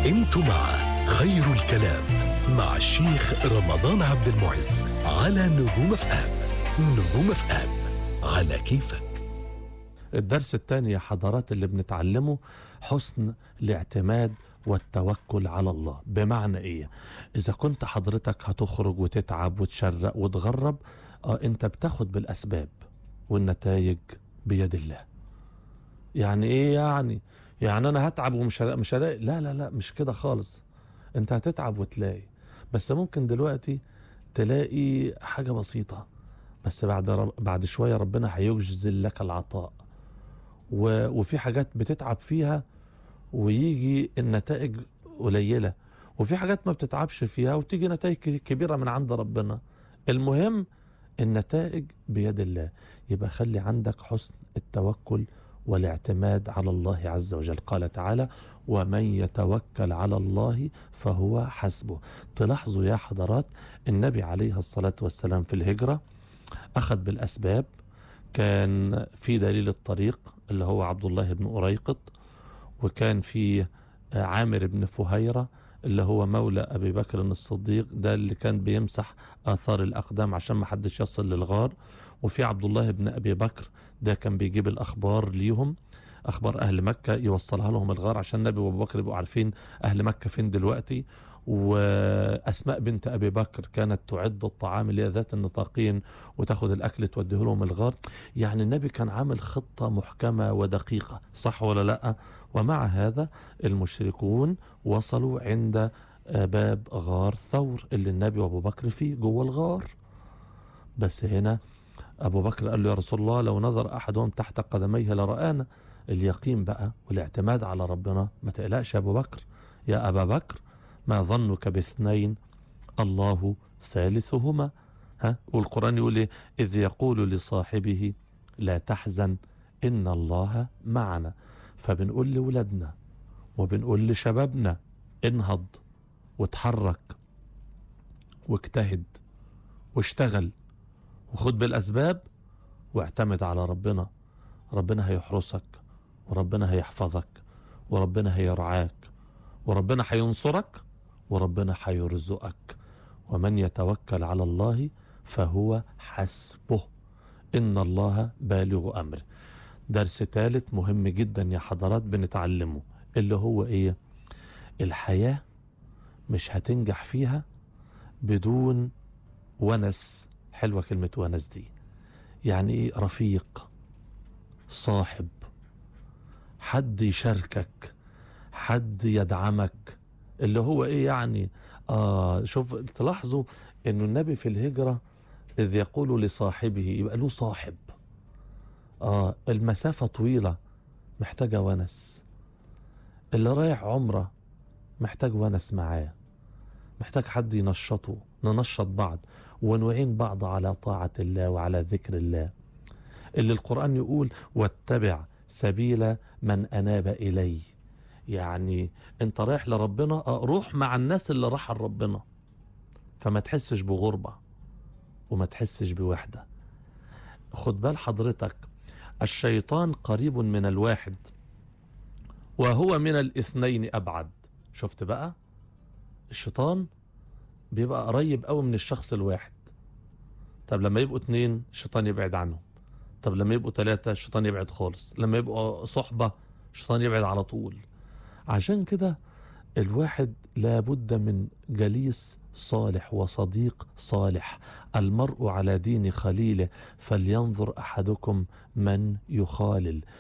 انتوا مع خير الكلام مع الشيخ رمضان عبد المعز على نجوم اف ام نجوم اف ام على كيفك الدرس الثاني يا حضرات اللي بنتعلمه حسن الاعتماد والتوكل على الله بمعنى ايه اذا كنت حضرتك هتخرج وتتعب وتشرق وتغرب اه انت بتاخد بالاسباب والنتائج بيد الله يعني ايه يعني يعني انا هتعب ومش هلاقي مش هلاقي لا لا لا مش كده خالص انت هتتعب وتلاقي بس ممكن دلوقتي تلاقي حاجة بسيطة بس بعد رب بعد شوية ربنا هيجزل لك العطاء و... وفي حاجات بتتعب فيها ويجي النتائج قليلة وفي حاجات ما بتتعبش فيها وتيجي نتائج ك- كبيرة من عند ربنا المهم النتائج بيد الله يبقى خلي عندك حسن التوكل والاعتماد على الله عز وجل قال تعالى ومن يتوكل على الله فهو حسبه تلاحظوا يا حضرات النبي عليه الصلاة والسلام في الهجرة أخذ بالأسباب كان في دليل الطريق اللي هو عبد الله بن أريقط وكان في عامر بن فهيرة اللي هو مولى أبي بكر الصديق ده اللي كان بيمسح آثار الأقدام عشان ما حدش يصل للغار وفي عبد الله بن أبي بكر ده كان بيجيب الأخبار ليهم أخبار أهل مكة يوصلها لهم الغار عشان النبي وأبو بكر يبقوا عارفين أهل مكة فين دلوقتي وأسماء بنت أبي بكر كانت تعد الطعام اللي هي ذات النطاقين وتاخد الأكل توديه لهم الغار يعني النبي كان عامل خطة محكمة ودقيقة صح ولا لأ ومع هذا المشركون وصلوا عند آه، باب غار ثور اللي النبي وابو بكر فيه جوه الغار بس هنا ابو بكر قال له يا رسول الله لو نظر احدهم تحت قدميه لرآنا اليقين بقى والاعتماد على ربنا ما تقلقش يا ابو بكر يا ابا بكر ما ظنك باثنين الله ثالثهما ها والقران يقول ايه اذ يقول لصاحبه لا تحزن ان الله معنا فبنقول لولادنا وبنقول لشبابنا انهض وتحرك واجتهد واشتغل وخد بالاسباب واعتمد على ربنا ربنا هيحرسك وربنا هيحفظك وربنا هيرعاك وربنا هينصرك وربنا هيرزقك ومن يتوكل على الله فهو حسبه ان الله بالغ امره درس ثالث مهم جدا يا حضرات بنتعلمه اللي هو ايه الحياة مش هتنجح فيها بدون ونس حلوة كلمة ونس دي يعني ايه رفيق صاحب حد يشاركك حد يدعمك اللي هو ايه يعني اه شوف تلاحظوا انه النبي في الهجرة اذ يقول لصاحبه يبقى له صاحب اه المسافة طويلة محتاجة ونس اللي رايح عمرة محتاج ونس معاه محتاج حد ينشطه ننشط بعض ونعين بعض على طاعة الله وعلى ذكر الله اللي القرآن يقول واتبع سبيل من أناب إلي يعني انت رايح لربنا آه، روح مع الناس اللي راح لربنا فما تحسش بغربة وما تحسش بوحدة خد بال حضرتك الشيطان قريب من الواحد وهو من الاثنين ابعد شفت بقى الشيطان بيبقى قريب قوي من الشخص الواحد طب لما يبقوا اتنين الشيطان يبعد عنهم طب لما يبقوا ثلاثة الشيطان يبعد خالص لما يبقوا صحبة الشيطان يبعد على طول عشان كده الواحد لابد من جليس صالح وصديق صالح المرء على دين خليله فلينظر احدكم من يخالل